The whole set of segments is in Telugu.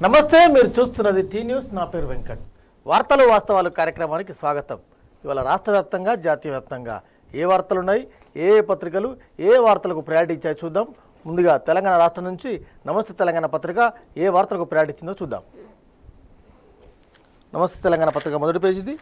నమస్తే మీరు చూస్తున్నది టీ న్యూస్ నా పేరు వెంకట్ వార్తలు వాస్తవాలు కార్యక్రమానికి స్వాగతం ఇవాళ రాష్ట్ర వ్యాప్తంగా జాతీయ వ్యాప్తంగా ఏ వార్తలు ఉన్నాయి ఏ ఏ పత్రికలు ఏ వార్తలకు ప్రయారిటీ ఇచ్చాయో చూద్దాం ముందుగా తెలంగాణ రాష్ట్రం నుంచి నమస్తే తెలంగాణ పత్రిక ఏ వార్తలకు ప్రయారిటీ ఇచ్చిందో చూద్దాం నమస్తే తెలంగాణ పత్రిక మొదటి పేజీది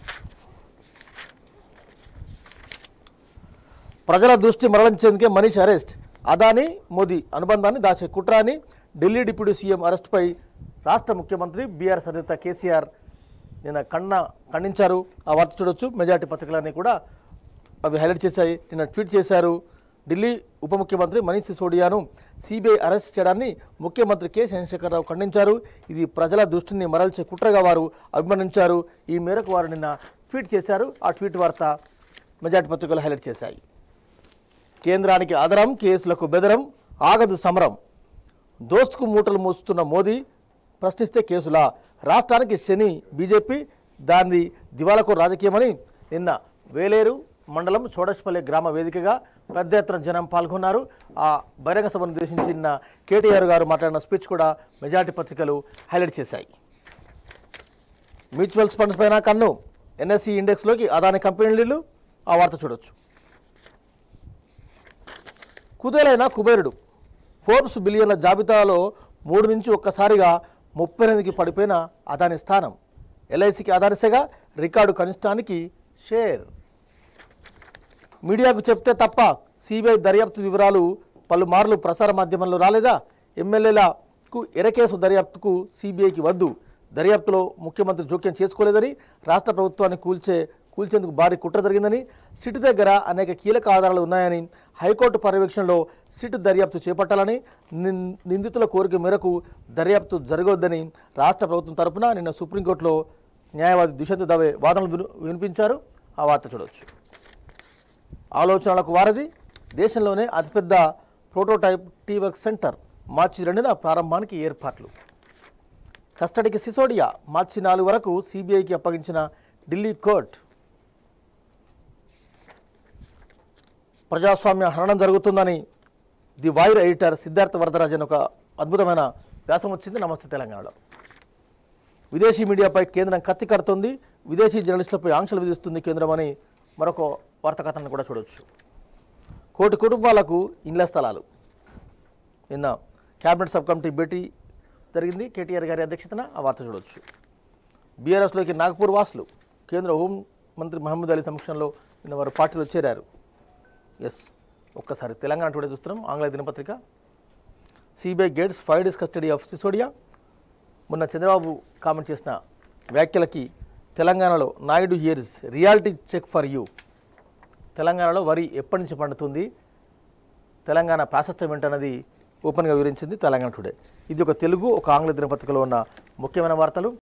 ప్రజల దృష్టి మరలించేందుకే మనీష్ అరెస్ట్ అదానీ మోదీ అనుబంధాన్ని దాచే కుట్ర అని ఢిల్లీ డిప్యూటీ సీఎం అరెస్ట్పై రాష్ట్ర ముఖ్యమంత్రి బీఆర్ అధినేత కేసీఆర్ నిన్న కన్న ఖండించారు ఆ వార్త చూడొచ్చు మెజార్టీ పత్రికలన్నీ కూడా అవి హైలైట్ చేశాయి నిన్న ట్వీట్ చేశారు ఢిల్లీ ఉప ముఖ్యమంత్రి మనీష్ సిసోడియాను సిబిఐ అరెస్ట్ చేయడాన్ని ముఖ్యమంత్రి కె చంద్రశేఖరరావు ఖండించారు ఇది ప్రజల దృష్టిని మరల్చే కుట్రగా వారు అభిమానించారు ఈ మేరకు వారు నిన్న ట్వీట్ చేశారు ఆ ట్వీట్ వార్త మెజార్టీ పత్రికలు హైలైట్ చేశాయి కేంద్రానికి ఆదరం కేసులకు బెదరం ఆగదు సమరం దోస్తుకు మూటలు మోస్తున్న మోదీ ప్రశ్నిస్తే కేసులా రాష్ట్రానికి శని బీజేపీ దాని దివాలకు రాజకీయమని నిన్న వేలేరు మండలం చోడష్పల్లి గ్రామ వేదికగా పెద్ద ఎత్తున జనం పాల్గొన్నారు ఆ బహిరంగ సభను ఉద్దేశించి నిన్న కేటీఆర్ గారు మాట్లాడిన స్పీచ్ కూడా మెజార్టీ పత్రికలు హైలైట్ చేశాయి మ్యూచువల్ ఫండ్స్ పైన కన్ను ఎన్ఎస్సి ఇండెక్స్లోకి అదాని కంపెనీలు ఆ వార్త చూడొచ్చు కుదేలైన కుబేరుడు ఫోర్బ్స్ బిలియన్ల జాబితాలో మూడు నుంచి ఒక్కసారిగా ముప్పై ఎనిమిదికి పడిపోయిన అదాని స్థానం ఎల్ఐసికి అదానిసగా రికార్డు కనిష్టానికి షేర్ మీడియాకు చెప్తే తప్ప సిబిఐ దర్యాప్తు వివరాలు పలుమార్లు ప్రసార మాధ్యమంలో రాలేదా ఎమ్మెల్యేలకు ఎరకేసు దర్యాప్తుకు సిబిఐకి వద్దు దర్యాప్తులో ముఖ్యమంత్రి జోక్యం చేసుకోలేదని రాష్ట్ర ప్రభుత్వాన్ని కూల్చే కూల్చేందుకు భారీ కుట్ర జరిగిందని సిట్ దగ్గర అనేక కీలక ఆధారాలు ఉన్నాయని హైకోర్టు పర్యవేక్షణలో సిట్ దర్యాప్తు చేపట్టాలని నిన్- నిందితుల కోరిక మేరకు దర్యాప్తు జరగొద్దని రాష్ట్ర ప్రభుత్వం తరపున నిన్న సుప్రీంకోర్టులో న్యాయవాది దుష్యంత్ దవే వాదనలు విను- వినిపించారు ఆ వార్త చూడవచ్చు ఆలోచనలకు వారధి దేశంలోనే అతిపెద్ద ప్రోటోటైప్ టీవర్క్ సెంటర్ మార్చి రెండున ప్రారంభానికి ఏర్పాట్లు కస్టడీకి సిసోడియా మార్చి నాలుగు వరకు సిబిఐకి అప్పగించిన ఢిల్లీ కోర్టు ప్రజాస్వామ్య హననం జరుగుతుందని the Wire editor Siddhartha Varadarajan ఒక అద్భుతమైన వ్యాసం వచ్చింది నమస్తే తెలంగాణలో విదేశీ మీడియాపై కేంద్రం కత్తి కడుతుంది విదేశీ జర్నలిస్టులపై ఆంక్షలు విధిస్తుంది కేంద్రం అని మరొక వార్త కథను కూడా చూడవచ్చు కోటి కుటుంబాలకు ఇండ్ల స్థలాలు నిన్న క్యాబినెట్ సబ్ కమిటీ భేటీ జరిగింది కేటీఆర్ గారి అధ్యక్షతన ఆ వార్త చూడవచ్చు బీఆర్ఎస్లోకి నాగపూర్ వాసులు కేంద్ర హోం మంత్రి మహమ్మద్ అలీ సమక్షంలో నిన్న వారు పార్టీలో చేరారు ఎస్ ఒక్కసారి తెలంగాణ టుడే చూస్తున్నాం ఆంగ్ల దినపత్రిక CBI gets five days custody of Sisodia మొన్న చంద్రబాబు కామెంట్ చేసిన వ్యాఖ్యలకి తెలంగాణలో Naidu here's reality check for you తెలంగాణలో వరి ఎప్పటి నుంచి పండుతుంది తెలంగాణ ప్రాశస్త్యం ఏంటన్నది ఓపెన్గా వివరించింది తెలంగాణ టుడే ఇది ఒక తెలుగు ఒక ఆంగ్ల దినపత్రికలో ఉన్న ముఖ్యమైన వార్తలు